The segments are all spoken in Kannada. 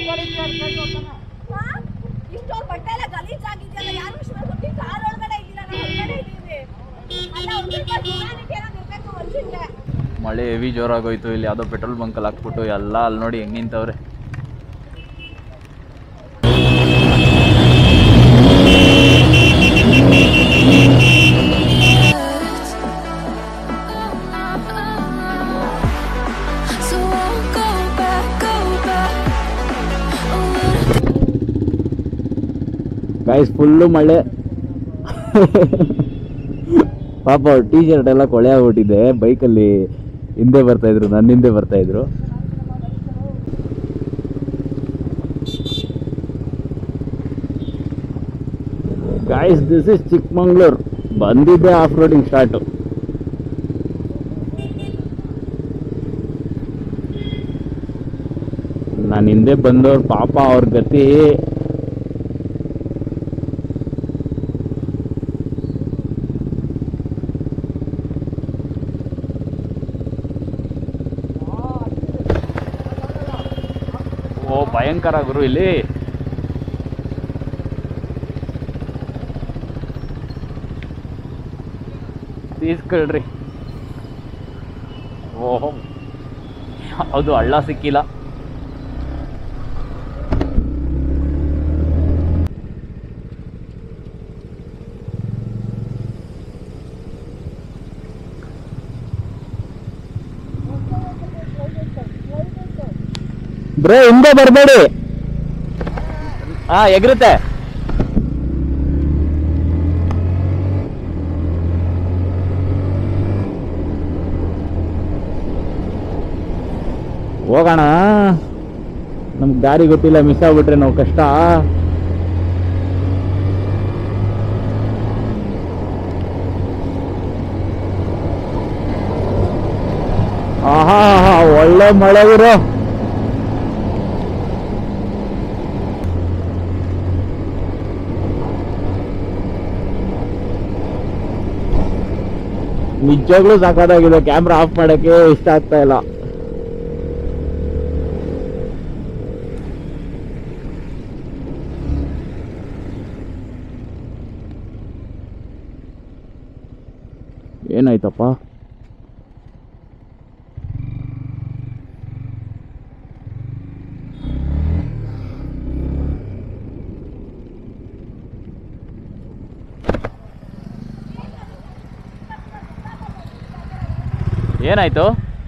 ಇಷ್ಟೊಂದು ಬಟ್ಟೆ ಎಲ್ಲ ಗಲೀಜಾಗಿದೆಯಲ್ಲ ಯಾರು ಇಷ್ಟು ಕೊಟ್ಟು ಕಾರ್ ಒಳಗಡೆ ಇದ್ದೀರಾ ನಾವು ಹೊರಗಡೆ ಇದ್ದೀವಿ ಅಲ್ಲ ಒಂದು ಸ್ವಲ್ಪ humanity ಏನಾದ್ರು ಇರ್ಬೇಕು ಮನುಷ್ಯನ್ಗೆ ಮಳೆ ಹೆವಿ ಜೋರಾಗೋಯ್ತು ಇಲ್ಲಿ ಯಾವುದೋ ಪೆಟ್ರೋಲ್ ಬಂಕಲ್ಲಿ ಹಾಕ್ಬಿಟ್ಟು ಎಲ್ಲ ಅಲ್ಲಿ ನೋಡಿ ಹೆಂಗೆ ನಿಂತವ್ರೆ So I'll go back, go back. Guys full ಮಳೆ ಪಾಪ ಅವ್ರ ಟೀ ಶರ್ಟ್ ಎಲ್ಲ ಕೊಳೆ ಆಗ್ಬಿಟ್ಟಿದೆ ಬೈಕಲ್ಲಿ ಹಿಂದೆ ಬರ್ತಾ ಇದ್ರು ನನ್ನ ಹಿಂದೆ ಬರ್ತಾ ಇದ್ರು ಗಾಯ್ಸ್ ದಿಸ್ ಇಸ್ ಚಿಕ್ಕಮಂಗ್ಳೂರ್ ಬಂದಿದ್ದೆ ಆಫ್ ರೋಡಿಂಗ್ ಸ್ಟಾರ್ಟು ನಾನು ಹಿಂದೆ ಬಂದವ್ರು ಪಾಪ ಅವ್ರ ಗತಿ ಓ ಭಯಂಕರ ಗುರು ಇಲ್ಲಿ ತೀಸ್ಕೊಳ್ರಿ ಓಹೋ ಅದು ಹಳ್ಳ ಸಿಕ್ಕಿಲ್ಲ ಬ್ರೋ ಹಿಂದೆ ಬರಬೇಡಿ ಹಾ ಎಗರುತ್ತೆ ಹೋಗೋಣ ನಮ್ಗೆ ದಾರಿ ಗೊತ್ತಿಲ್ಲ ಮಿಸ್ ಆಗ್ಬಿಟ್ರೆ ನಾವು ಕಷ್ಟ ಆಹಾ ಆಹಾ, ಒಳ್ಳೆ ಮಳೆ ಗುರು ನಿಜವಾಗ್ಲೂ ಸಾಕಾಗಿದೆ ಕ್ಯಾಮ್ರಾ ಆಫ್ ಮಾಡಕ್ಕೆ ಇಷ್ಟ ಆಗ್ತಾ ಇಲ್ಲ ಏನಾಯ್ತಪ್ಪ ಏನಾಯ್ತು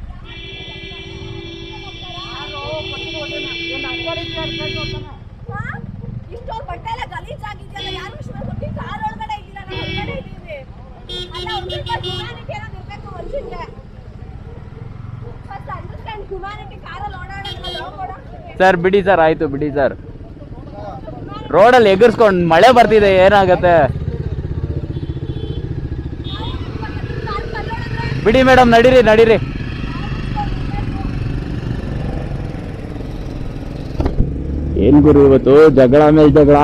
ಇಷ್ಟೊಂದು ಬಟ್ಟೆ ಎಲ್ಲ ಗಲೀಜಾಗಿದೆಯಲ್ಲ ಯಾರು ಇಷ್ಟು ಕೊಟ್ಟು ಕಾರ್ ಒಳಗಡೆ ಇದ್ದೀರಾ ನಾವು ಹೊರಗಡೆ ಇದ್ದೀವಿ ಅಲ್ಲ ಒಂದು ಸ್ವಲ್ಪ humanity ಏನಾದ್ರು ಇರ್ಬೇಕು ಮನುಷ್ಯನ್ಗೆ ಫಸ್ಟ್ ಅಂಡರ್ಸ್ಟ್ಯಾಂಡ್ ಹ್ಯುಮ್ಯಾನಿಟಿ ಕಾರಲ್ಲಿ ಓಡಾಡೋದ್ರಲ್ಲ ಹೋಗೋಣ ಸರ್ ಬಿಡಿ ಸರ್ ಆಯ್ತು ಬಿಡಿ ಸರ್ ರೋಡಲ್ಲಿ ಎಗರ್ಸ್ಕೊಂಡು ಮಳೆ ಬರ್ತಿದೆ ಏನಾಗತ್ತೆ ಬಿಡಿ ಮೇಡಮ್ ನಡೀರಿ ನಡೀರಿ ಏನ್ ಗುರು ಇವತ್ತು ಜಗಳ ಮೇಲೆ ಜಗಳ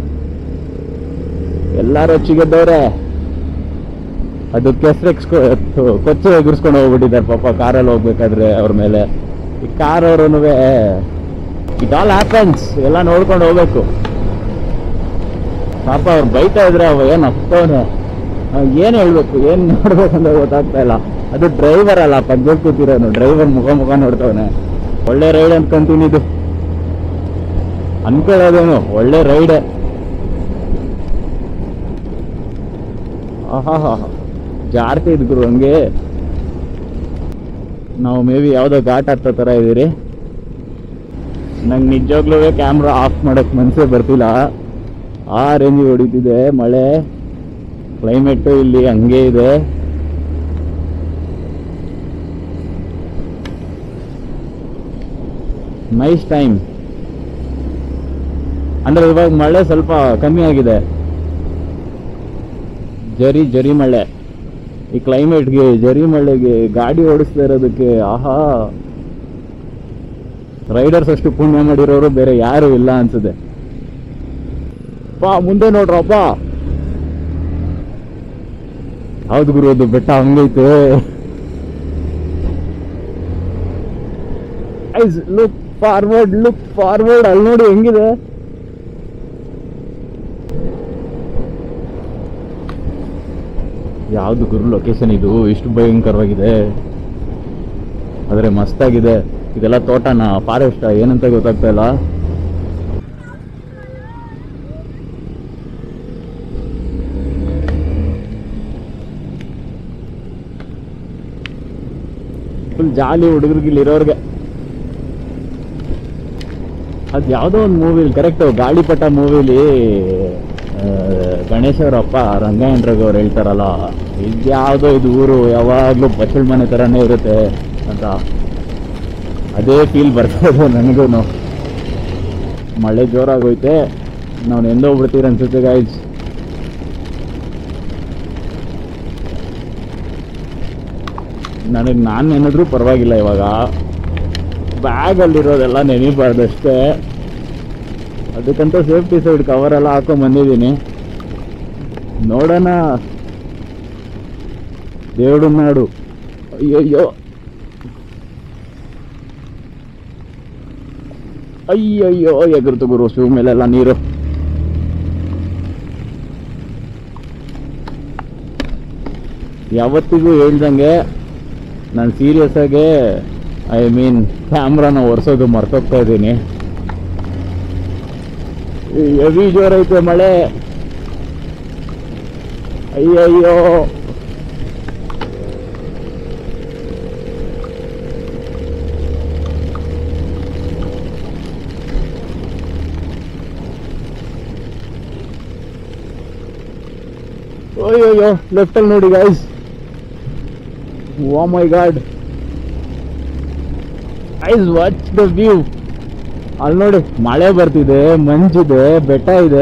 ಎಲ್ಲಾರು ಚಿಗದ್ದವ್ರೆ ಅದು ಕೆಸರೆಕ್ಸ್ಕೊ ಕೊಚ್ಚೆ ಎಗರ್ಸ್ಕೊಂಡು ಹೋಗ್ಬಿಟ್ಟಿದ್ದಾರೆ ಪಾಪ ಕಾರಲ್ಲಿ ಹೋಗ್ಬೇಕಾದ್ರೆ ಅವ್ರ ಮೇಲೆ ಈ ಕಾರ್ ಅವ್ರೂ ಇಟ್ ಆಲ್ ಹ್ಯಾಪನ್ಸ್ ಎಲ್ಲ ನೋಡ್ಕೊಂಡು ಹೋಗ್ಬೇಕು ಪಾಪ ಅವ್ರು ಬೈತಾ ಇದ್ರೆ ಅವ ಏನ್ ಅಪ್ಪವನೆ ಏನ್ ಹೇಳ್ಬೇಕು ಏನ್ ನೋಡ್ಬೇಕಂತ ಗೊತ್ತಾಗ್ತಾ ಇಲ್ಲ ಅದು ಡ್ರೈವರ್ ಅಲ್ಲ ಪಕ್ಕದಲ್ಲಿ ಕೂತಿರೋನು ಡ್ರೈವರ್ ಮುಖ ಮುಖ ನೋಡ್ತವನೆ ಒಳ್ಳೆ ರೈಡ್ ಅನ್ಕೊಂತೀನಿ ಇದು ಅನ್ಕೊಳ್ಳೋದೇನು ಒಳ್ಳೆ ರೈಡ್ ಆಹಾ ಜಾಡ್ತಿದ್ ಗುರು ಹಂಗೆ ನಾವು ಮೇ ಬಿ ಯಾವುದೋ ಘಾಟ್ ಹತ್ತೋ ಥರ ಇದೀರಿ ನಂಗೆ ನಿಜವಾಗ್ಲೂ ಕ್ಯಾಮ್ರಾ ಆಫ್ ಮಾಡಕ್ ಮನಸ್ಸೇ ಬರ್ತಿಲ್ಲ ಆ ರೇಂಜಿಗೆ ಹೊಡಿತಿದೆ ಮಳೆ ಕ್ಲೈಮೇಟು ಇಲ್ಲಿ ಹಂಗೆ ಇದೆ ನೈಸ್ ಟೈಮ್ ಅಂದ್ರೆ ಇವಾಗ ಮಳೆ ಸ್ವಲ್ಪ ಕಮ್ಮಿ ಆಗಿದೆ ಜರಿ ಜರಿ ಮಳೆ ಈ ಕ್ಲೈಮೇಟ್ಗೆ ಜರಿ ಮಳೆಗೆ ಗಾಡಿ ಓಡಿಸ್ತಾ ಇರೋದಕ್ಕೆ ಆಹಾ ರೈಡರ್ಸ್ ಅಷ್ಟು ಪುಣ್ಯ ಮಾಡಿರೋರು ಬೇರೆ ಯಾರು ಇಲ್ಲ ಅನ್ಸುತ್ತೆ ಪಾ ಮುಂದೆ ನೋಡ್ರಪ್ಪ ಹೌದು ಗುರು ಅದು ಬೆಟ್ಟ ಹಂಗೈತೆ eyes look forward look forward ಅಲ್ಲಿ ನೋಡಿ ಹೆಂಗಿದೆ ಯಾವ್ದು ಗುರು ಲೊಕೇಶನ್ ಇದು ಇಷ್ಟು ಭಯಂಕರವಾಗಿದೆ ಆದರೆ ಮಸ್ತಾಗಿದೆ ಇದೆಲ್ಲ ತೋಟನ ಫಾರೆಸ್ಟ್ ಏನಂತ ಗೊತ್ತಾಗ್ತಾ ಇಲ್ಲ ಫುಲ್ ಜಾಲಿ ಹುಡುಗರಿಗೆ ಇಲ್ಲಿರೋರ್ಗೆ ಅದು ಯಾವುದೋ ಒಂದು ಮೂವಿಲಿ ಕರೆಕ್ಟ್ ಗಾಳಿಪಟ ಮೂವಿಲಿ ಗಣೇಶ್ ಅವ್ರ ಅಪ್ಪ ರಂಗಾಯಣರಾಗ್ ಅವ್ರು ಹೇಳ್ತಾರಲ್ಲ ಇದ್ಯಾವುದೋ ಇದು ಊರು ಯಾವಾಗಲೂ ಬಚ್ಚಲ್ ಮನೆ ಥರನೇ ಇರುತ್ತೆ ಅಂತ ಅದೇ ಫೀಲ್ ಬರ್ತದೆ ನನಗೂ ಮಳೆ ಜೋರಾಗೋಯ್ತೆ ನಾವು ಎಂದೋಗ್ಬಿಡ್ತೀರ ಅನ್ಸುತ್ತೆ ಗಾಯ್ಸ್ ನನಗೆ ನಾನು ನೆನೆದ್ರೂ ಪರವಾಗಿಲ್ಲ ಇವಾಗ ಬ್ಯಾಗಲ್ಲಿರೋದೆಲ್ಲ ನೆನಿಬಾರ್ದಷ್ಟೇ ಅದಕ್ಕಂತ ಸೇಫ್ಟಿ ಸೈಡ್ ಕವರ್ ಎಲ್ಲ ಹಾಕೊಂಡ್ ಬಂದಿದ್ದೀನಿ ನೋಡೋಣ ದೇವಡು ನಾಡು ಅಯ್ಯಯ್ಯೋ ಅಯ್ಯಯ್ಯೋ ಎಗರ್ತು ಗುರು ಶೂ ಮೇಲೆಲ್ಲ ನೀರು ಯಾವತ್ತಿಗೂ ಹೇಳ್ದಂಗೆ ನಾನು ಸೀರಿಯಸ್ ಆಗಿ ಐ ಮೀನ್ ಕ್ಯಾಮ್ರಾನ ಒರೆಸೋದು ಮರ್ತೋಗ್ತಾ ಇದ್ದೀನಿ ಹೆವಿ ಜೋರೈತೆ ಮಳೆ ಅಯ್ಯಯ್ಯೋ ಅಯ್ಯಯ್ಯೋ ಲೆಫ್ಟಲ್ಲಿ ನೋಡಿ guys oh my god eyes watch the view ಅಲ್ಲಿ ನೋಡಿ ಮಳೆ ಬರ್ತಿದೆ ಮಂಜಿದೆ ಬೆಟ್ಟ ಇದೆ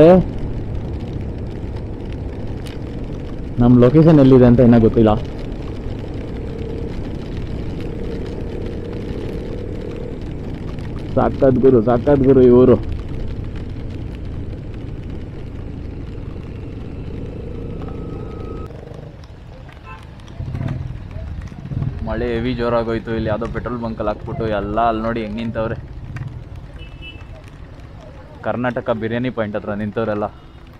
ನಮ್ಮ ಲೊಕೇಶನ್ ಎಲ್ಲಿದೆ ಅಂತ ಇನ್ನೂ ಗೊತ್ತಿಲ್ಲ ಸಾಕಾದ್ ಗುರು ಸಾಕಾದ್ ಗುರು ಇವರು ಮಳೆ ಹೆವಿ ಜೋರಾಗೋಯ್ತು ಇಲ್ಲಿ ಯಾವುದೋ ಪೆಟ್ರೋಲ್ ಬಂಕಲ್ಲಿ ಹಾಕ್ಬಿಟ್ಟು ಎಲ್ಲ ಅಲ್ಲಿ ನೋಡಿ ಹೆಂಗೆ ನಿಂತವ್ರೆ ಕರ್ನಾಟಕ ಬಿರಿಯಾನಿ ಪಾಯಿಂಟ್ ಹತ್ರ ನಿಂತವ್ರೆಲ್ಲ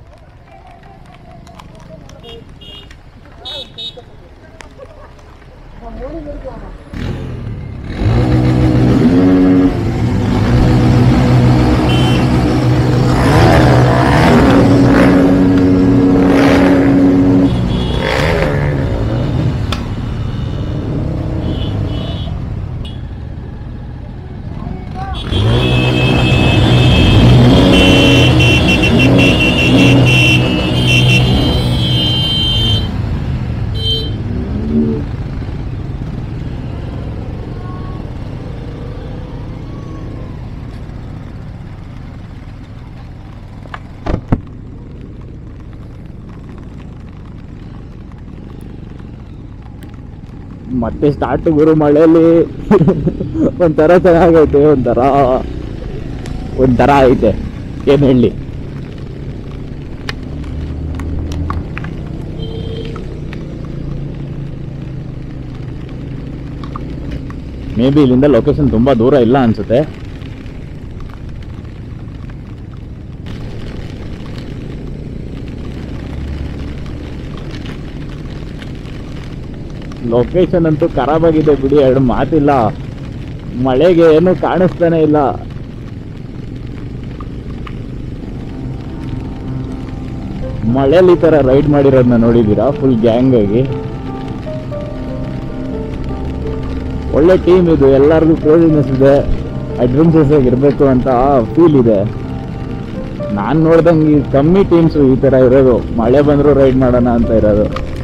ಮತ್ತೆ ಸ್ಟಾರ್ಟ್ ಗುರು ಮಳೆಯಲ್ಲಿ ಒಂಥರ ಚೆನ್ನಾಗೈತೆ ಒಂಥರ ಒಂಥರ ಐತೆ ಏನು ಹೇಳಿ ಮೇ ಬಿ ಇಲ್ಲಿಂದ ಲೊಕೇಶನ್ ತುಂಬಾ ದೂರ ಇಲ್ಲ ಅನ್ಸುತ್ತೆ ಲೊಕೇಶನ್ ಅಂತೂ ಖರಾಬ್ ಆಗಿದೆ ಬಿಡಿ ಎರಡು ಮಾತಿಲ್ಲ ಮಳೆಗೆ ಏನು ಕಾಣಿಸ್ತಾನೆ ಇಲ್ಲ ಮಳೆಯಲ್ಲಿ ಈ ತರ ರೈಡ್ ಮಾಡಿರೋದನ್ನ ನೋಡಿದ್ದೀರಾ ಫುಲ್ ಗ್ಯಾಂಗ್ ಆಗಿ ಒಳ್ಳೆ ಟೀಮ್ ಇದು ಎಲ್ಲರಿಗೂ ಕ್ಲೋಸಿನೆಸ್ ಇದೆ ಅಡ್ವೆಂಚರ್ಸ್ ಆಗಿರ್ಬೇಕು ಅಂತ ಫೀಲ್ ಇದೆ ನಾನು ನೋಡ್ದಂಗೆ ಈ ಕಮ್ಮಿ ಟೀಮ್ಸು ಈ ತರ ಇರೋದು ಮಳೆ ಬಂದರೂ ರೈಡ್ ಮಾಡೋಣ ಅಂತ ಇರೋದು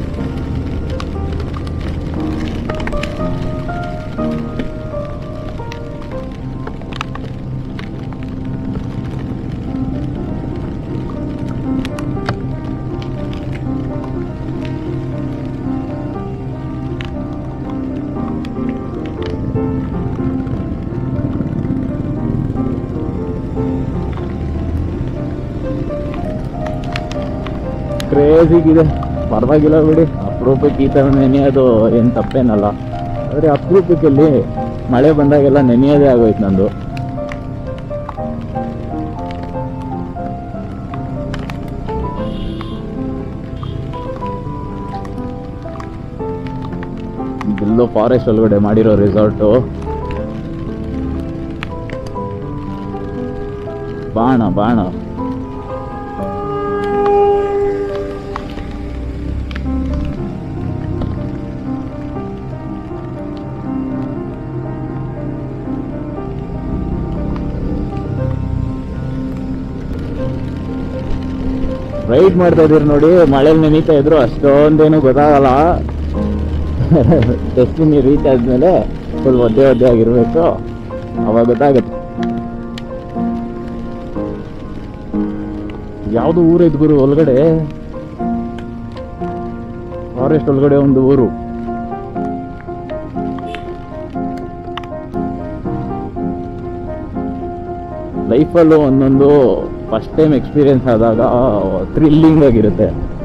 ಕ್ರೇಜಿಗಿದೆ ಪರವಾಗಿಲ್ಲ ಬಿಡಿ ಅಪರೂಪಕ್ಕೆ ಈ ಥರ ನೆನೆಯೋದು ಏನು ತಪ್ಪೇನಲ್ಲ ಆದರೆ ಅಪರೂಪಕ್ಕೆ ಇಲ್ಲಿ ಮಳೆ ಬಂದಾಗೆಲ್ಲ ನೆನೆಯೋದೇ ಆಗೋಯ್ತು ನಂದು ಫುಲ್ಲು ಫಾರೆಸ್ಟ್ ಒಳಗಡೆ ಮಾಡಿರೋ ರೆಸಾರ್ಟು ಬಾಣ ಬಾಣ ರೈಡ್ ಮಾಡ್ತಾ ಇದೀರಿ ನೋಡಿ ಮಳೇಲಿ ನೆನೀತಾ ಇದ್ರು ಅಷ್ಟೊಂದೇನು ಗೊತ್ತಾಗಲ್ಲ ಡೆಸ್ಟಿನಿ ರೀಚ್ ಆದ್ಮೇಲೆ ಫುಲ್ ಒದ್ದೆ ಒದ್ದೆ ಆಗಿರ್ಬೇಕು ಅವಾಗ ಗೊತ್ತಾಗುತ್ತೆ ಯಾವುದು ಊರು ಇದ್ ಗುರು ಒಳಗಡೆ ಫಾರೆಸ್ಟ್ ಒಳಗಡೆ ಒಂದು ಊರು ಲೈಫಲ್ಲೂ ಒಂದೊಂದು ಫಸ್ಟ್ ಟೈಮ್ ಎಕ್ಸ್ಪೀರಿಯನ್ಸ್ ಆದಾಗ ಥ್ರಿಲ್ಲಿಂಗ್ ಆಗಿರುತ್ತೆ